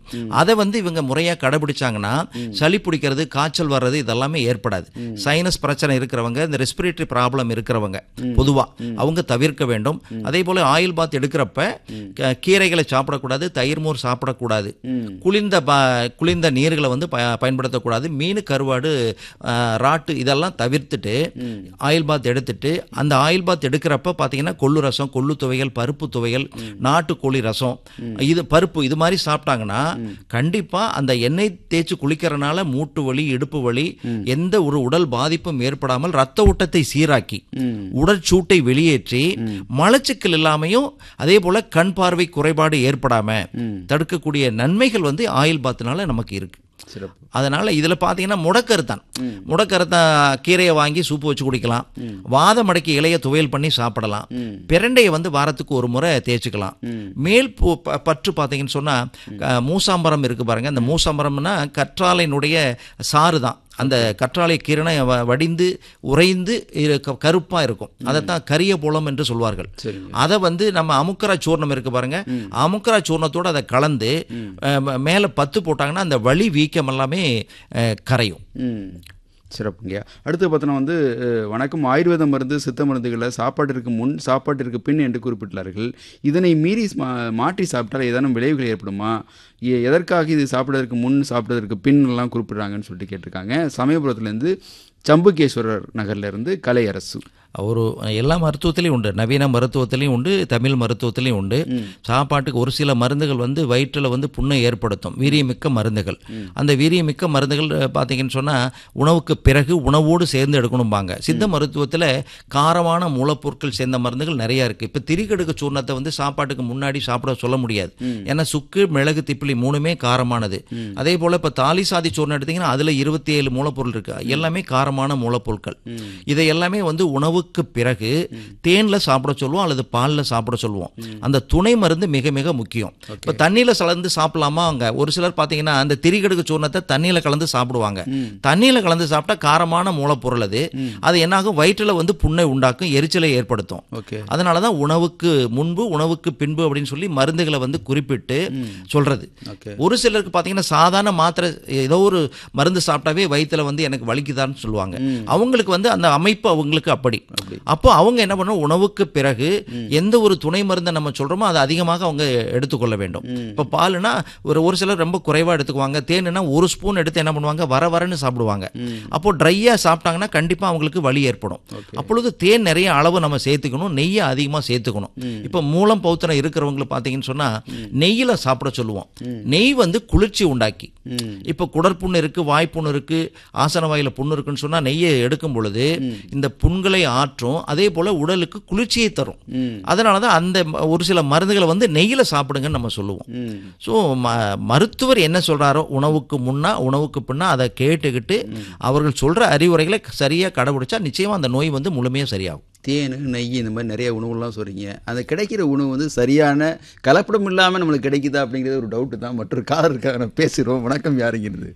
அதை வந்து இவங்க முறையா கடைபிடிச்சாங்கன்னா சளி பிடிக்கிறது காய்ச்சல் வர்றது இதெல்லாமே ஏற்படாது சைனஸ் பிரச்சனை இருக்கிறவங்க இந்த ரெஸ்பிரேட்டரி ப்ராப்ளம் இருக்கிறவங்க பொதுவா அவங்க தவிர்க்க வேண்டும் அதே போல ஆயில் பாத் எடுக்கிறப்ப க- கீரைகளை சாப்பிடக்கூடாது தயிர் மோர் சாப்பிடக்கூடாது குளிர்ந்த ப- குளிர்ந்த நீர்களை வந்து ப- பயன்படுத்தக்கூடாது மீன் கருவாடு ஆ, ராட்டு இதெல்லாம் தவிர்த்துட்டு ஆயில் பாத் எடுத்துட்டு அந்த ஆயில் பாத் எடுக்கிறப்ப பார்த்தீங்கன்னா கொள்ளு ரசம் கொள்ளு துவையல் பருப்பு துவையல் நாட்டுக்கோழி ரசம் இது பருப்பு இது மாதிரி சாப்பிட்டாங்கன்னா கண்டிப்பா அந்த எண்ணெய் தேய்ச்சி குளிக்கிறனால மூட்டு வலி இடுப்பு வலி எந்த ஒரு உடல் பாதிப்பும் ஏற்படாமல் ரத்த ஓட்டத்தை சீராக்கி உடற்சூட்டை வெளியேற்றி மலச்சிக்கல் இல்லாமையும் அதே போல கண் பார்வை குறைபாடு ஏற்படாம தடுக்கக்கூடிய நன்மைகள் வந்து ஆயில் பாத்துனால நமக்கு இருக்கு சிறப்பு அதனால இதுல பாத்தீங்கன்னா முடக்கருத்தான் முடக்கருத்தான் கீரையை வாங்கி சூப்பு வச்சு குடிக்கலாம் வாத மடக்கி இலைய துவையல் பண்ணி சாப்பிடலாம் பிரண்டையை வந்து வாரத்துக்கு ஒரு முறை தேய்ச்சிக்கலாம் மேல் பூ ப- பற்று பார்த்தீங்கன்னு சொன்னா அஹ், மூசாம்பரம் இருக்கு பாருங்க அந்த மூசாம்பரம்னா கற்றாழையினுடைய சாறு தான் அந்த கற்றாழை கிரணை வ- வடிந்து உறைந்து இரு- க- கருப்பா இருக்கும் அதைத்தான் கரிய புலம் என்று சொல்வார்கள் சரிங்க. அதை வந்து நம்ம அமுக்கரா சூர்ணம் இருக்கு பாருங்க அமுக்கரா சூர்ணத்தோட அதை கலந்து அஹ், ம- மேல பத்து போட்டாங்கன்னா அந்த வலி வீக்கம் எல்லாமே அஹ், கரையும் ம் சிறப்புங்கய்யா அடுத்து பார்த்தோன்னா வந்து அஹ், வணக்கம் ஆயுர்வேத மருந்து சித்த மருந்துகளை சாப்பாட்டிற்கு முன் சாப்பாட்டிற்கு பின் என்று குறிப்பிட்டார்கள் இதனை மீறி மா- மாற்றி சாப்பிட்டால் ஏதேனும் விளைவுகள் ஏற்படுமா எ- எதற்காக இது சாப்பிடுவதற்கு முன் சாப்பிடுவதற்கு பின் எல்லாம் குறிப்பிடுறாங்கன்னு சொல்லிட்டு கேட்டிருக்காங்க சமயபுரத்துலேருந்து சம்புகேஸ்வரர் நகர்லேருந்து கலையரசு ஒரு எல்லா மருத்துவத்திலையும் உண்டு நவீன மருத்துவத்திலையும் உண்டு தமிழ் மருத்துவத்திலையும் உண்டு சாப்பாட்டுக்கு ஒரு சில மருந்துகள் வந்து வயிற்றில் வந்து புண்ணை ஏற்படுத்தும் வீரியமிக்க மருந்துகள் அந்த வீரியமிக்க மருந்துகள் அஹ், பார்த்தீங்கன்னு சொன்னால் உணவுக்கு பிறகு உணவோடு சேர்ந்து எடுக்கணும்பாங்க சித்த மருத்துவத்தில் காரமான மூலப்பொருட்கள் சேர்ந்த மருந்துகள் நிறைய இருக்கு இப்போ திரிகடுக்கு சூர்ணத்தை வந்து சாப்பாட்டுக்கு முன்னாடி சாப்பிட சொல்ல முடியாது ஏன்னா சுக்கு மிளகு திப்பிலி மூணுமே காரமானது அதே போல் இப்போ தாலி சாதி சூர்ணம் எடுத்தீங்கன்னா அதில் இருபத்தி ஏழு மூலப்பொருள் இருக்கு எல்லாமே காரமான மூலப்பொருட்கள் இதை எல்லாமே வந்து உணவுக்கு பிறகு தேன்ல சாப்பிட சொல்லுவோம் அல்லது பால்ல சாப்பிட சொல்லுவோம் அந்த துணை மருந்து மிக மிக முக்கியம் இப்போ தண்ணியில கலந்து சாப்பிடலாமா அவங்க ஒரு சிலர் பார்த்தீங்கன்னா அந்த திரிகடுக்கு சூர்ணத்தை தண்ணியில கலந்து சாப்பிடுவாங்க தண்ணியில கலந்து சாப்பிட்டா காரமான மூலப்பொருள் அது அது என்னாகும் வயிற்றுல வந்து புண்ணை உண்டாக்கும் எரிச்சலை ஏற்படுத்தும் ஓகே அதனால தான் உணவுக்கு முன்பு உணவுக்கு பின்பு அப்படின்னு சொல்லி மருந்துகளை வந்து குறிப்பிட்டு சொல்றது ஓகே ஒரு சிலருக்கு பார்த்தீங்கன்னா சாதாரண மாத்திரை ஏதோ ஒரு மருந்து சாப்பிட்டாவே வயித்துல வந்து எனக்கு வலிக்குதான்னு சொல்லுவாங்க அவங்களுக்கு வந்து அந்த அமைப்பு அவங்களுக்கு அப்படி அப்போ அவங்க என்ன பண்ணணும் உணவுக்கு பிறகு எந்த ஒரு துணை மருந்தை நம்ம சொல்றோமோ அதை அதிகமாக அவங்க எடுத்துக்கொள்ள வேண்டும் இப்போ பாலுனா ஒரு ஒரு சிலர் ரொம்ப குறைவா எடுத்துக்குவாங்க தேனுனா ஒரு ஸ்பூன் எடுத்து என்ன பண்ணுவாங்க வர வரன்னு சாப்பிடுவாங்க அப்போ ட்ரையா சாப்பிட்டாங்கன்னா கண்டிப்பா அவங்களுக்கு வலி ஏற்படும் அப்பொழுது தேன் நிறைய அளவு நம்ம சேர்த்துக்கணும் நெய்யை அதிகமாக சேர்த்துக்கணும் இப்போ மூலம் பௌத்திரம் இருக்கிறவங்களுக்கு பார்த்தீங்கன்னு சொன்னா நெய்யில சாப்பிட சொல்லுவோம் நெய் வந்து குளிர்ச்சி உண்டாக்கி இப்போ குடற்புண்ணு இருக்கு வாய்ப்புண்ணு இருக்கு ஆசன வாயில புண்ணு இருக்குன்னு சொன்னா நெய்யை எடுக்கும் பொழுது இந்த புண்களை ஆற்றும் அதே போல உடலுக்கு குளிர்ச்சியை தரும் அதனால தான் அந்த ம- ஒரு சில மருந்துகளை வந்து நெய்யில சாப்பிடுங்கன்னு நம்ம சொல்லுவோம் ம் ஸோ ம மருத்துவர் என்ன சொல்றாரோ உணவுக்கு முன்னா உணவுக்கு பின்னா அதை கேட்டுக்கிட்டு அவர்கள் சொல்ற அறிவுரைகளை சரியா கடைபிடிச்சா நிச்சயமா அந்த நோய் வந்து முழுமையா சரியாகும் தேன் நெய் இந்த மாதிரி நிறைய உணவுலாம் சொல்கிறீங்க அந்த கிடைக்கிற உணவு வந்து சரியான கலப்படம் இல்லாமல் நம்மளுக்கு கிடைக்குதா அப்படிங்கிறது ஒரு டவுட்டு தான் மற்றொரு காலர் இருக்காங்க நான் பேசுகிறோம் வணக்கம் யாருங்கிறது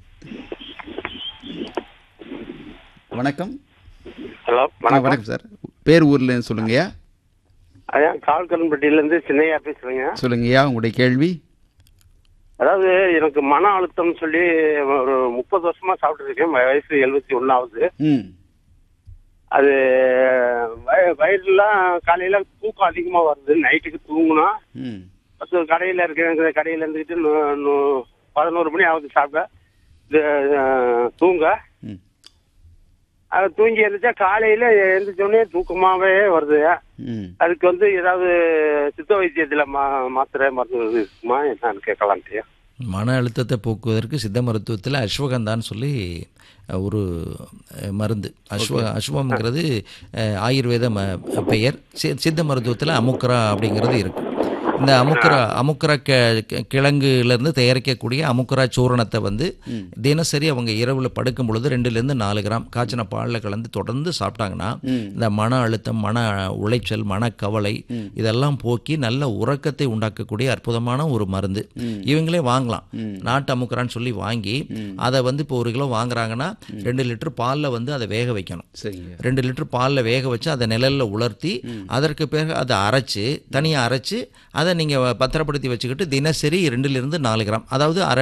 வணக்கம் ஹலோ ஆ, வணக்கம் சார் பேர் ஊர்ல சொல்லுங்கய்யா அதான் கால்கரன்பட்டியில இருந்து சின்னையா பேசுறேங்க சொல்லுங்கய்யா உங்களுடைய கேள்வி அதாவது எனக்கு மன அழுத்தம் சொல்லி ஒரு முப்பது வருஷமா சாப்பிட்டு இருக்கேன் வயசு எழுபத்தி ஒன்னாவது ம் அது வய- வயிறுலாம் காலையில தூக்கம் அதிகமா வருது நைட்டுக்கு தூங்குனா ம் பத்து கடையில இருக்க கடையில இருந்துக்கிட்டு நு- நு- பதினோரு மணி ஆகுது சாப்பிட இது, அஹ், தூங்க ம் அது தூங்கி எழுந்திரிச்சா காலையில எழுந்திரிச்சோடனே தூக்கமாவே வருது ம் அதுக்கு வந்து ஏதாவது சித்த வைத்தியத்துல மா மாத்திரை மருந்து இருக்குமா என்னன்னு கேட்கலான்ட்டியா மன அழுத்தத்தை போக்குவதற்கு சித்த மருத்துவத்தில் அஸ்வகந்தான்னு சொல்லி அஹ், ஒரு அஹ், மருந்து அஸ்வ அஸ்வம்ங்கிறது அஹ், ஆயுர்வேத ம பெயர் சி- சித்த மருத்துவத்தில் அமுக்ரா அப்படிங்கிறது இருக்கு இந்த அமுக்ரா அமுக்ரா கெ கெ- கிழங்குலேருந்து தயாரிக்கக்கூடிய அமுக்ரா சூரணத்தை வந்து தினசரி அவங்க இரவில் படுக்கும் பொழுது ரெண்டுலேருந்து நாலு கிராம் காய்ச்சின பாலில் கலந்து தொடர்ந்து சாப்பிட்டாங்கன்னா இந்த மன அழுத்தம் மன உளைச்சல் மனக்கவலை இதெல்லாம் போக்கி நல்ல உறக்கத்தை உண்டாக்கக்கூடிய அற்புதமான ஒரு மருந்து இவங்களே வாங்கலாம் நாட்டு அமுக்குறான்னு சொல்லி வாங்கி அதை வந்து இப்போ ஒரு கிலோ வாங்குறாங்கன்னா ரெண்டு லிட்டர் பாலில் வந்து அதை வேக வைக்கணும் சரிங்க ரெண்டு லிட்டர் பாலில் வேக வச்சு அதை நிழல்ல உலர்த்தி அதற்கு பிறகு அதை அரைச்சு தனியாக அரைச்சு அதை நீங்கள் பத்திரப்படுத்தி வச்சுக்கிட்டு தினசரி ரெண்டுலேருந்து நாலு கிராம் அதாவது அரை